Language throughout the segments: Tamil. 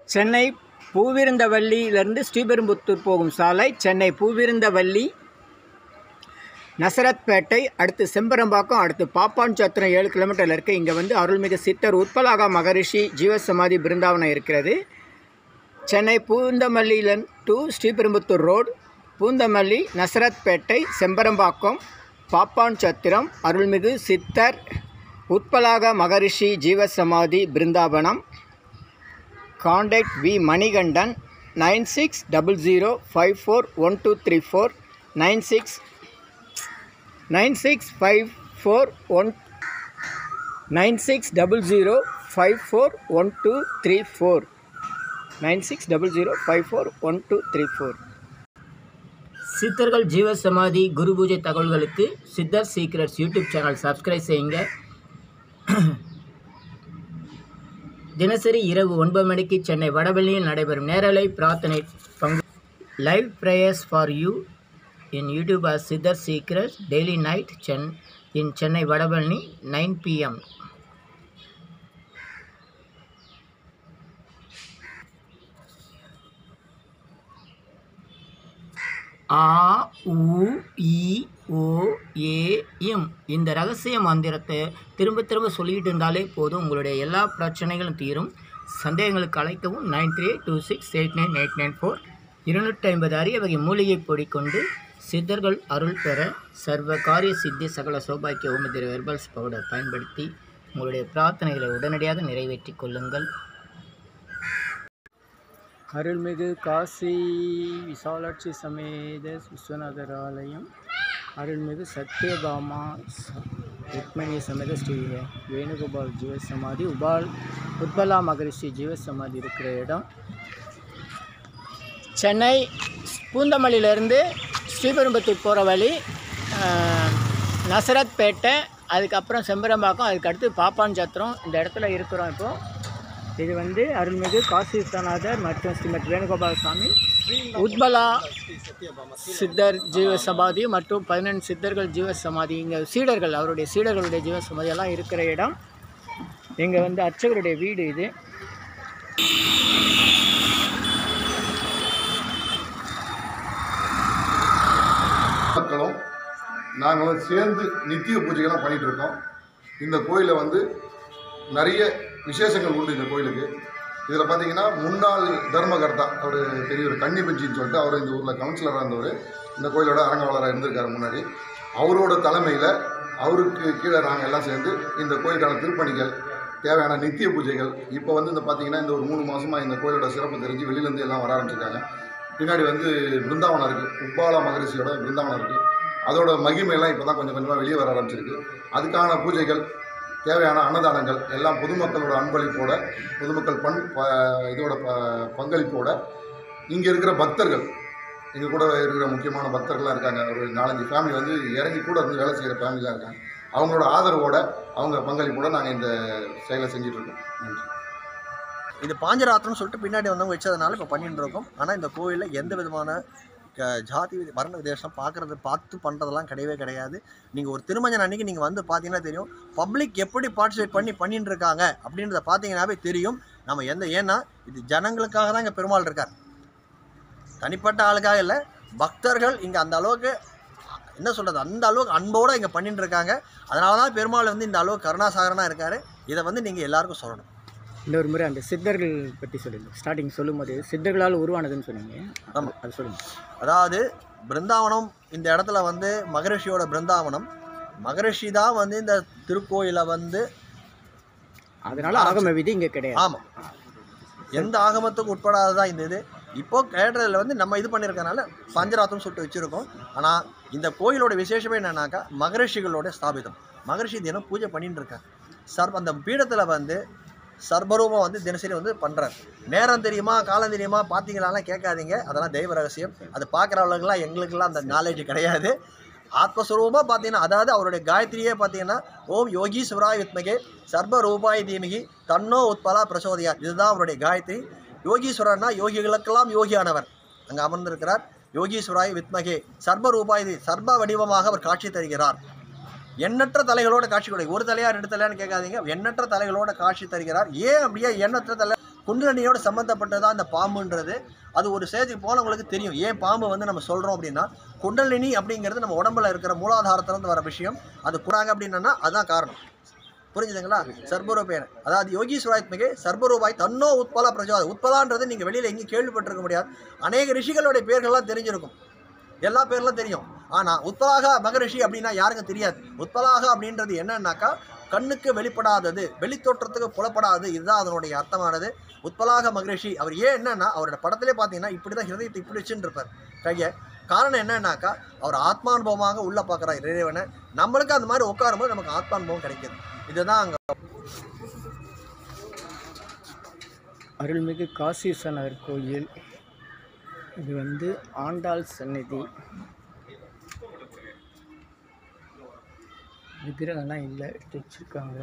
சென்னை பூவிருந்தவல்லியிலிருந்து ஸ்ரீபெரும்புத்தூர் போகும் சாலை சென்னை பூவிருந்தவல்லி நசரத்பேட்டை அடுத்து செம்பரம்பாக்கம் அடுத்து பாப்பான் சத்திரம் ஏழு கிலோமீட்டரில் இருக்குது இங்கே வந்து அருள்மிகு சித்தர் உட்பலாகா மகரிஷி ஜீவசமாதி பிருந்தாவனம் இருக்கிறது சென்னை பூந்தமல்லியிலன் டு ஸ்ரீபெரும்புத்தூர் ரோடு பூந்தமல்லி நசரத்பேட்டை செம்பரம்பாக்கம் பாப்பான் சத்திரம் அருள்மிகு சித்தர் உட்பலாக மகரிஷி ஜீவசமாதி பிருந்தாவனம் contact V Manikandan nine six double zero five four one two three four nine six nine six five four one nine six double zero five four one two three four nine six double zero five four one two three four சித்தர்கள் ஜீவசமாதி குரு பூஜை தகவல்களுக்கு சித்தர் சீக்ரெட்ஸ் யூடியூப் சேனல் சப்ஸ்கிரைப் செய்யுங்க தினசரி இரவு ஒன்பது மணிக்கு சென்னை வடவெளியில் நடைபெறும் நேரலை பிரார்த்தனை பங்கு live prayers for you in YouTube or Siddhar secrets daily night சென் in Chennai Vadapalani nine PM ஆ உ இ ஓ ஏ இம் இந்த ரகசிய மந்திரத்தை திரும்ப திரும்ப சொல்லிட்டு இருந்தாலே போதும் உங்களுடைய எல்லா பிரச்சனைகளும் தீரும் சந்தேகங்களுக்கு அழைக்கவும் nine three two six eight nine eight nine four இருநூற்றி ஐம்பது அரிய வகை மூலிகை பொடி கொண்டு சித்தர்கள் அருள் பெற சர்வ காரிய சித்தி சகல சௌபாக்கிய ஓமதிர வெர்பல்ஸ் பவுடர் பயன்படுத்தி உங்களுடைய பிரார்த்தனைகளை உடனடியாக நிறைவேற்றிக் கொள்ளுங்கள் அருள்மிகு காசி விசாலாட்சி சமேத விஸ்வநாதர் ஆலயம் அருள்மிகு சத்யபாமா ச- ருக்மணி சமேத ஸ்ரீ வேணுகோபால் ஜீவசமாதி உபால் உத்பலா மகரிஷி ஜீவசமாதி இருக்கிற இடம் சென்னை பூந்தமல்லியிலேருந்து ஸ்ரீபெரும்புத்தூர் போகிற வழி அஹ், நசரத்பேட்டை அதுக்கப்புறம் செம்பரம்பாக்கம் அதுக்கு அடுத்து பாப்பான் சத்திரம் இந்த இடத்துல இருக்கிறோம் இப்போது இது வந்து அருள்மிகு காசி விஸ்வநாதர் மற்றும் ஸ்ரீமத் வேணுகோபால சுவாமி உத்பலா சித்தர் ஜீவ சமாதி மற்றும் பதினெண்டு சித்தர்கள் ஜீவ சமாதி இங்கே சீடர்கள் அவருடைய சீடர்களுடைய ஜீவ சமாதி எல்லாம் இருக்கிற இடம் இங்கே வந்து அர்ச்சகருடைய வீடு இது மக்களும் நாங்களும் சேர்ந்து நித்திய பூஜைகள்லாம் பண்ணிட்டு இருக்கோம் இந்த கோயிலில் வந்து நிறைய விசேஷங்கள் உண்டு இந்த கோயிலுக்கு இதில் பார்த்தீங்கன்னா முன்னாள் தர்மகர்த்தா அவர் பெரியவர் கன்னிபஞ்சின்னு சொல்லிட்டு அவர் இந்த ஊரில் கவுன்சிலராக இருந்தவர் இந்த கோயிலோட அரங்கவாளராக இருந்திருக்காரு முன்னாடி அவரோட தலைமையில் அவருக்கு கீழே நாங்கள் எல்லாம் சேர்ந்து இந்த கோயிலுக்கான திருப்பணிகள் தேவையான நித்திய பூஜைகள் இப்போ வந்து இந்த பார்த்தீங்கன்னா இந்த ஒரு மூணு மாதமாக இந்த கோயிலோட சிறப்பு தெரிஞ்சு வெளியிலேருந்து எல்லாம் வர ஆரம்பிச்சிருக்காங்க பின்னாடி வந்து பிருந்தாவனம் இருக்குது உப்பாலா மகரிஷியோட பிருந்தாவனம் இருக்குது அதோட மகிமையெல்லாம் இப்போ தான் கொஞ்சம் கொஞ்சமாக வெளியே வர ஆரம்பிச்சிருக்கு அதுக்கான பூஜைகள் தேவையான அன்னதானங்கள் எல்லாம் பொதுமக்களோட அன்பளிப்போட பொதுமக்கள் பண் ப இதோட ப பங்களிப்போட இங்கே இருக்கிற பக்தர்கள் எங்கள் கூட இருக்கிற முக்கியமான பக்தர்கள்லாம் இருக்காங்க ஒரு நாலஞ்சு ஃபேமிலி வந்து இறங்கி கூட இருந்து வேலை செய்கிற ஃபேமிலிலாம் இருக்காங்க அவங்களோட ஆதரவோட அவங்க பங்களிப்போட நாங்கள் இந்த செயலை செஞ்சிட்ருக்கோம் நன்றி இது பாஞ்சராத்திரம்னு சொல்லிட்டு பின்னாடி வந்தவங்க வச்சதுனால இப்போ பண்ணிட்டு இருக்கோம் ஆனால் இந்த கோயிலில் எந்த விதமான க- ஜாதி விதி- வர்ண விதேசம் பார்க்குறது பார்த்து பண்ணுறதெல்லாம் கிடையவே கிடையாது நீங்கள் ஒரு திருமஞ்சன் அன்னைக்கு நீங்கள் வந்து பார்த்தீங்கன்னா தெரியும் பப்ளிக் எப்படி பார்ட்டிசிபேட் பண்ணி பண்ணிட்டு இருக்காங்க அப்படின்றத பார்த்தீங்கன்னாவே தெரியும் நம்ம எந்த ஏன்னா இது ஜனங்களுக்காக தான் இங்கே பெருமாள் இருக்கார் தனிப்பட்ட ஆளுக்காக இல்லை பக்தர்கள் இங்கே அந்த அளவுக்கு என்ன சொல்கிறது அந்த அளவுக்கு அன்போடு இங்கே பண்ணிட்டு இருக்காங்க அதனால தான் பெருமாள் வந்து இந்த அளவுக்கு கருணாசாகரனாக இருக்கார் இதை வந்து நீங்கள் எல்லாருக்கும் சொல்லணும் இன்னொரு முறை அந்த சித்தர்கள் பற்றி சொல்லுங்க ஸ்டார்டிங் சொல்லும்போது சித்தர்களால் உருவானதுன்னு சொன்னீங்க ஆமா. அது சொல்லுங்கள் அதாவது பிருந்தாவனம் இந்த இடத்துல வந்து மகரிஷியோட பிருந்தாவனம் மகரிஷி தான் வந்து இந்த திருக்கோயிலை வந்து அதனால ஆகம விதி இங்கே கிடையாது ஆமாம் எந்த ஆகமத்துக்கும் உட்படாததான் இந்த இது இப்போ கேட்டதில் வந்து நம்ம இது பண்ணியிருக்கனால பஞ்சராத்தம் சுட்டு வச்சுருக்கோம் ஆனால் இந்த கோயிலோட விசேஷமே என்னன்னாக்கா மகரிஷிகளோட ஸ்தாபிதம் மகரிஷி தினம் பூஜை பண்ணிட்டு இருக்காங்க சர்வ அந்த பீடத்தில் வந்து சர்வரூபம் வந்து தினசரி வந்து பண்ணுறாரு நேரம் தெரியுமா காலம் தெரியுமா பார்த்தீங்களாலாம் கேட்காதீங்க அதெல்லாம் தெய்வ ரகசியம் அது பார்க்குறவங்களுக்குலாம் எங்களுக்கெல்லாம் அந்த நாலேஜ் கிடையாது ஆத்மஸ்வரூபமாக பார்த்தீங்கன்னா அதாவது அவருடைய காயத்ரியே பார்த்தீங்கன்னா ஓம் யோகீஸ்வராய் வித்மகே சர்வ ரூபாய் தீமிகி தன்னோ உத்பலா பிரசோதயா இதுதான் அவருடைய காயத்ரி யோகீஸ்வரர்னா யோகிகளுக்கெல்லாம் யோகியானவர் அங்கே அமர்ந்திருக்கிறார் யோகீஸ்வராய் வித்மகே சர்வ ரூபாய் சர்வ வடிவமாக அவர் காட்சி தருகிறார் எண்ணற்ற தலைகளோட காட்சி கொடு ஒரு தலையா ரெண்டு தலையான்னு கேட்காதீங்க எண்ணற்ற தலைகளோட காட்சி தருகிறார் ஏன் அப்படியே எண்ணற்ற தலை குண்டலினியோட சம்மந்தப்பட்டதா இந்த பாம்புன்றது அது ஒரு ஸ்டேஜுக்கு போனவங்களுக்கு தெரியும் ஏன் பாம்பு வந்து நம்ம சொல்கிறோம் அப்படின்னா குண்டலினி அப்படிங்கிறது நம்ம உடம்புல இருக்கிற மூலாதாரத்திலிருந்து வர விஷயம் அது குறாங்க அப்படின்னா அதுதான் காரணம் புரிஞ்சுதுங்களா சர்வரூபேன அதாவது யோகீஸ்வராத்மிகே சர்வரூபாய் தன்னோ உட்பலா பிரஜோத உட்பலான்றது நீங்கள் வெளியில் எங்கேயும் கேள்விப்பட்டிருக்க முடியாது அநேக ரிஷிகளுடைய பேர்கள்லாம் தெரிஞ்சிருக்கும் எல்லா பேர்லாம் தெரியும் ஆனால் உத்பலாக மகரிஷி அப்படின்னா யாருக்கும் தெரியாது உத்பலாக அப்படின்றது என்னன்னாக்கா கண்ணுக்கு வெளிப்படாதது வெளித்தோற்றத்துக்கு புலப்படாது இதுதான் அதனுடைய அர்த்தமானது உத்பலாக மகரிஷி அவர் ஏன் என்னன்னா அவரோட படத்திலே பார்த்தீங்கன்னா இப்படி தான் ஹிருதயத்தை இப்படி வச்சுன்னு இருப்பார் கையை காரணம் என்னன்னாக்கா அவர் ஆத்மானுபவமாக உள்ள பார்க்குறார் இறைவனை நம்மளுக்கு அந்த மாதிரி உட்காரும்போது நமக்கு ஆத்மானுபவம் கிடைக்குது இதுதான் அங்கே அருள்மிகு காசீஸ்வரர் கோயில் இது வந்து ஆண்டாள் சந்நிதி விக்கிரகம்லாம் இல்லை எடுத்து வச்சிருக்காங்க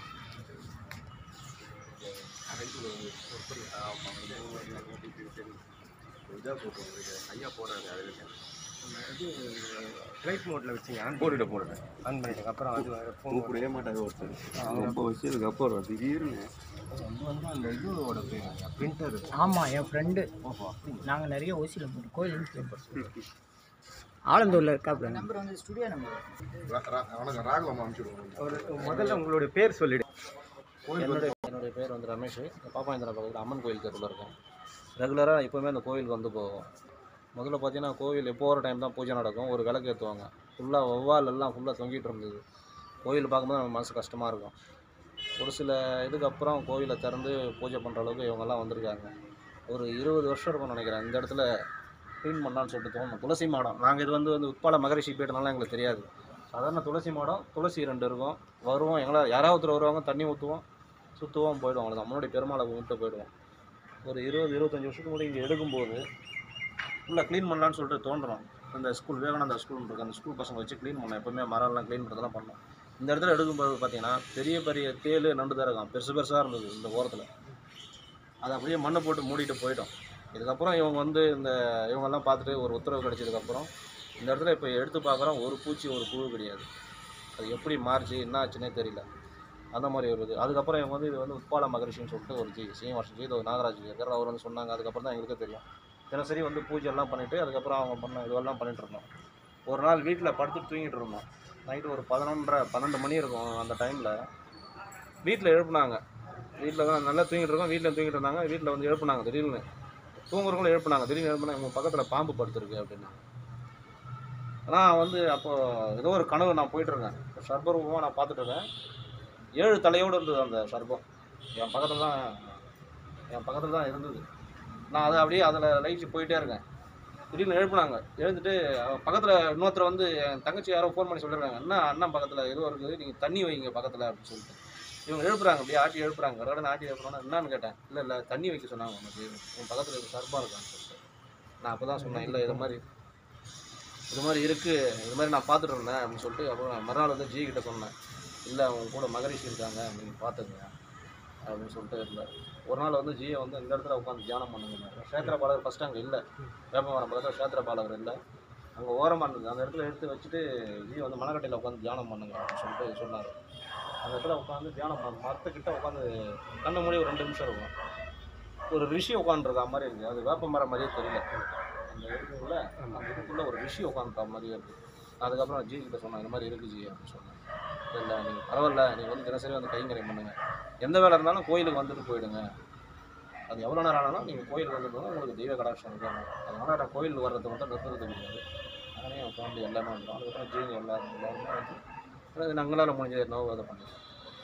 ஃப்ளைட் மோட்டில் வச்சுங்க ஆன் போட்டுட்டு போடுறேன் ஆன் பண்ணிட்டேன் அப்புறம் அது ஃபோன் கூப்பிடவே மாட்டாங்க ஒருத்தர் ரொம்ப வருஷத்துக்கு அப்புறம் திடீர்னு அது வந்து அந்த இதோட பேர் பிரிண்டர் ஆமாம் என் ஃப்ரெண்டு நாங்கள் நிறைய ஓசியில் போட்டு கோயில் ஆலந்தூரில் இருக்காப்புல நம்பர் வந்து ஸ்டுடியோ நம்பர் ரா- ரா- வணக்கம் ராகவம் அனுப்பிச்சுடுவோம் ஒரு முதல்ல உங்களுடைய பேர் சொல்லிடு கோயில் என்னுடைய என்னுடைய பேர் வந்து ரமேஷ் பாப்பாயந்திரா பக்கத்தில் அம்மன் கோயில் தெருவில் இருக்கேன் ரெகுலராக எப்போவுமே அந்த கோயிலுக்கு வந்து போவோம் முதல்ல பார்த்தீங்கன்னா கோவில் எப்போ ஒரு டைம் தான் பூஜை நடக்கும் ஒரு விளக்கு ஏற்றுவாங்க ஃபுல்லாக வௌவால் எல்லாம் ஃபுல்லாக தொங்கிட்டு இருந்தது கோயில் பார்க்கும்போது நம்ம மனசு கஷ்டமாக இருக்கும் ஒரு சில இதுக்கு அப்புறம் கோயிலை திறந்து பூஜை பண்ணுற அளவுக்கு இவங்கெல்லாம் வந்திருக்காங்க ஒரு இருபது வருஷம் இருக்கும்னு நினைக்கிறேன் இந்த இடத்துல க்ளீன் பண்ணலான்னு சொல்லிட்டு தோணும் துளசி மாடம் நாங்கள் இது வந்து வந்து உட்பால மகரிஷி பீடனால எங்களுக்கு தெரியாது சாதாரண துளசி மாடம் துளசி ரெண்டு இருக்கும் வருவோம் எங்களை யாராவது ஒருத்தர் வருவாங்க தண்ணி ஊற்றுவோம் சுற்றுவோம் போயிடுவோம் அவ்வளோதான் முன்னாடி பெருமாளை கும்பிட்டு போயிடுவோம் ஒரு இருபது இருபத்தஞ்சி வருஷத்துக்கு முன்னாடி இங்கே எடுக்கும்போது ஃபுல்லாக க்ளீன் பண்ணலான்னு சொல்லிட்டு தோன்றோம் அந்த ஸ்கூல் விவேகானந்தா ஸ்கூல் இருக்கு அந்த ஸ்கூல் பசங்க வச்சு க்ளீன் பண்ணோம் எப்போவுமே மரம்லாம் க்ளீன் பண்ணுறதெல்லாம் பண்ணோம் இந்த இடத்துல எடுக்கும்போது பார்த்தீங்கன்னா பெரிய பெரிய தேள் நண்டு தான் இருக்கும் பெருசு பெருசாக இருந்தது இந்த ஓரத்தில் அதை அப்படியே மண்ணை போட்டு மூடிட்டு போயிட்டோம் இதுக்கப்புறம் இவங்க வந்து இந்த இவங்கெல்லாம் பார்த்துட்டு ஒரு உத்தரவு கிடைச்சதுக்கப்புறம் இந்த இடத்துல இப்போ எடுத்து பார்க்குறோம் ஒரு பூச்சி ஒரு புழு கிடையாது அது எப்படி மாறிச்சு என்ன ஆச்சுன்னே தெரியல அந்த மாதிரி ஒரு இது அதுக்கப்புறம் இவங்க வந்து இது வந்து உட்பால மகரிஷின்னு சொல்லிட்டு ஒரு ஜி சீனிவாசன் ஜி இது ஒரு நாகராஜ் ஜி இருக்கார் அவர் வந்து சொன்னாங்க அதுக்கப்புறம் தான் எங்களுக்கே தெரியும் தினசரி வந்து பூஜை எல்லாம் பண்ணிவிட்டு அதுக்கப்புறம் அவங்க பண்ண இதுவெல்லாம் பண்ணிட்டு இருந்தோம் ஒரு நாள் வீட்டில் படுத்து தூங்கிட்டு இருந்தோம் நைட்டு ஒரு பதினொன்றரை பன்னெண்டு மணி இருக்கும் அந்த டைமில் வீட்டில் எழுப்புனாங்க வீட்டில் தான் நல்லா தூங்கிட்டு இருக்கோம் வீட்டில் தூங்கிட்டு இருந்தாங்க வீட்டில் வந்து எழுப்புனாங்க திடீர்னு தூங்குறவங்களும் எழுப்புனாங்க திடீர்னு எழுப்புனாங்க உங்கள் பக்கத்தில் பாம்பு படுத்துருக்கு அப்படின்னு ஆனால் வந்து அப்போது ஏதோ ஒரு கனவு நான் போயிட்டுருக்கேன் சர்பரூபமாக நான் பார்த்துட்டு இருக்கேன் ஏழு தலையோடு இருந்தது அந்த சர்பம் என் பக்கத்தில் தான் என் பக்கத்தில் தான் இருந்தது நான் அதை அப்படியே அதில் லைட்டு போயிட்டே இருக்கேன் திடீர்னு எழுப்புனாங்க எழுந்துட்டு பக்கத்தில் இன்னொருத்தர் வந்து என் தங்கச்சி யாரோ ஃபோன் பண்ணி சொல்லியிருக்காங்க என்ன அண்ணன் பக்கத்தில் ஏதோ இருக்குது நீங்கள் தண்ணி வைங்க பக்கத்தில் அப்படின்னு சொல்லிட்டு இவங்க எழுப்புறாங்க அப்படியே ஆட்டி எழுப்புறாங்க கடகடன்னு ஆட்டி எழுப்புறோன்னா என்னன்னு கேட்டேன் இல்லை இல்லை தண்ணி வைக்க சொன்னாங்க உனக்கு உன் பக்கத்தில் இது சர்பம் இருக்கான்னு சொல்லிட்டு நான் அப்போ தான் சொன்னேன் இல்லை இது மாதிரி இது மாதிரி இருக்குது இது மாதிரி நான் பார்த்துட்டு இருந்தேன் அப்படின்னு சொல்லிட்டு அப்புறம் மறுநாள் வந்து ஜி கிட்ட சொன்னேன் இல்லை அவங்க கூட மகரிஷி இருக்காங்க நீங்கள் பார்த்துங்க அப்படின்னு சொல்லிட்டு இருந்தார் ஒரு நாள் வந்து ஜியை வந்து இந்த இடத்துல உட்காந்து தியானம் பண்ணுங்க சேத்திர பாலகர் ஃபஸ்ட்டு அங்கே இல்லை வேப்பமரம் பக்கத்தில் சேத்திர பாலகர் இல்லை அங்கே ஓரமாக இருந்தது அந்த இடத்துல எடுத்து வச்சுட்டு ஜி வந்து மணக்கட்டையில் உட்காந்து தியானம் பண்ணுங்க அப்படின்னு சொல்லிட்டு சொன்னார் அந்த இடத்துல உட்காந்து தியானம் பண்ண மரத்துக்கிட்ட உட்காந்து கண்ணு மூடி ஒரு ரெண்டு நிமிஷம் இருக்கும் ஒரு ரிஷி உட்காந்துருக்க மாதிரி இருக்குது அது வேப்ப மரம் மாதிரியே தெரியல அந்த இதுக்குள்ள அந்த இதுக்குள்ளே ஒரு ரிஷி உட்காந்துருக்க மாதிரியே இருக்குது அதுக்கப்புறம் ஜி கிட்ட சொன்னேன் இந்த மாதிரி இருக்குது ஜி அப்படின்னு சொன்னேன் இல்லை நீங்கள் பரவாயில்ல நீங்கள் வந்து தினசரி வந்து கைங்கரியம் பண்ணுங்க எந்த வேலை இருந்தாலும் கோயிலுக்கு வந்துட்டு போயிடுங்க அது எவ்வளோ நேரம் ஆனாலும் நீங்கள் கோயிலுக்கு வந்துட்டு உங்களுக்கு தெய்வ கடாட்சம் இருக்கணும் அதனால் நான் கோயில் வர்றது மட்டும் நிறுத்துறது கிடையாது அதனால என் ஃபேமிலி எல்லாமே வந்துடும் அதுக்கப்புறம் ஜீங்க எல்லாரும் எல்லாருமே வந்து அதாவது நாங்களால் முடிஞ்சது என்னவோ அதை பண்ணிடுறோம்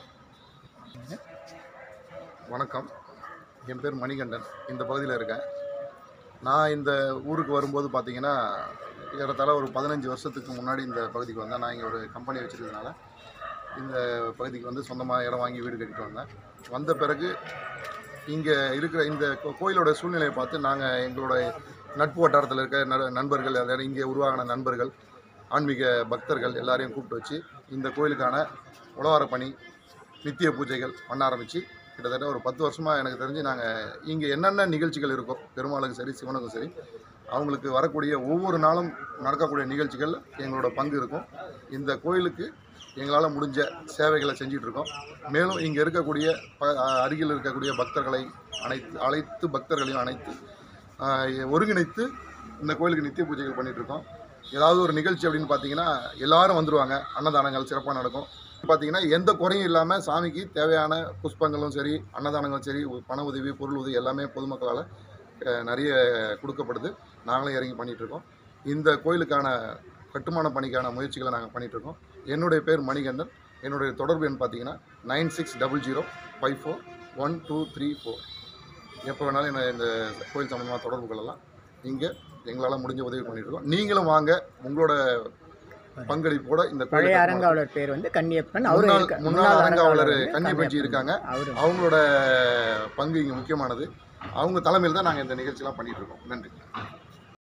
வணக்கம் என் பேர் மணிகண்டன் இந்த பகுதியில் இருக்கேன் நான் இந்த ஊருக்கு வரும்போது பார்த்தீங்கன்னா ஏறத்தாழ ஒரு பதினஞ்சு வருஷத்துக்கு முன்னாடி இந்த பகுதிக்கு வந்தேன் நான் இங்கே ஒரு கம்பெனி வச்சுருக்கனால இந்த பகுதிக்கு வந்து சொந்தமாக இடம் வாங்கி வீடு கட்டிட்டு வந்தேன் வந்த பிறகு இங்கே இருக்கிற இந்த கோ- கோயிலோட சூழ்நிலையை பார்த்து நாங்கள் எங்களோட நட்பு வட்டாரத்தில் இருக்க ந- நண்பர்கள் எல்லாரும் இங்கே உருவாகின நண்பர்கள் ஆன்மீக பக்தர்கள் எல்லாரையும் கூப்பிட்டு வச்சு இந்த கோயிலுக்கான உழவார பணி நித்திய பூஜைகள் பண்ண ஆரம்பித்து கிட்டத்தட்ட ஒரு பத்து வருஷமாக எனக்கு தெரிஞ்சு நாங்கள் இங்கே என்னென்ன நிகழ்ச்சிகள் இருக்கோ பெருமாளுக்கும் சரி சிவனுக்கும் சரி அவங்களுக்கு வரக்கூடிய ஒவ்வொரு நாளும் நடக்கக்கூடிய நிகழ்ச்சிகள் எங்களோட பங்கு இருக்கும் இந்த கோயிலுக்கு எங்களால் முடிஞ்ச சேவைகளை செஞ்சுட்டு இருக்கோம் மேலும் இங்கே இருக்கக்கூடிய ப அருகில் இருக்கக்கூடிய பக்தர்களை அனைத்து அனைத்து பக்தர்களையும் அனைத்து ஆஹ், ஒருங்கிணைத்து இந்த கோயிலுக்கு நித்திய பூஜைகள் பண்ணிட்டு இருக்கோம் ஏதாவது ஒரு நிகழ்ச்சி அப்படின்னு பார்த்தீங்கன்னா எல்லாரும் வந்துருவாங்க அன்னதானங்கள் சிறப்பாக நடக்கும் பார்த்தீங்கன்னா எந்த குறையும் இல்லாமல் சாமிக்கு தேவையான புஷ்பங்களும் சரி அன்னதானங்களும் சரி பண உதவி பொருள் உதவி எல்லாமே பொதுமக்களால் அஹ், நிறைய கொடுக்கப்படுது நாங்களே இறங்கி பண்ணிட்டு இருக்கோம் இந்த கோயிலுக்கான கட்டுமான பணிக்கான முயற்சிகளை நாங்கள் பண்ணிட்டு இருக்கோம் என்னுடைய பேர் மணிகண்டன் என்னுடைய தொடர்பு எண் பார்த்தீங்கன்னா nine six double zero five four one two three four எப்போ வேணாலும் என்ன இந்த கோயில் சம்மந்தமாக தொடர்பு கொள்ளலாம் இங்கே எங்களால் முடிஞ்ச உதவி பண்ணிட்டு இருக்கோம் நீங்களும் வாங்க உங்களோட பங்களிப்போட இந்த பழைய கோயிலை அரங்காவலர் பேர் வந்து கன்னியப்பன் அவரு முன்னாள் இருக்க- முன்னாள் அரங்காவலர் வந்து கன்னி பஞ்சி கன்னியப்பன். இருக்காங்க அவரு அவங்களோட பங்கு இங்கே முக்கியமானது அவங்க தலைமையில் தான் நாங்கள் இந்த நிகழ்ச்சியெல்லாம் பண்ணிட்டு இருக்கோம் நன்றி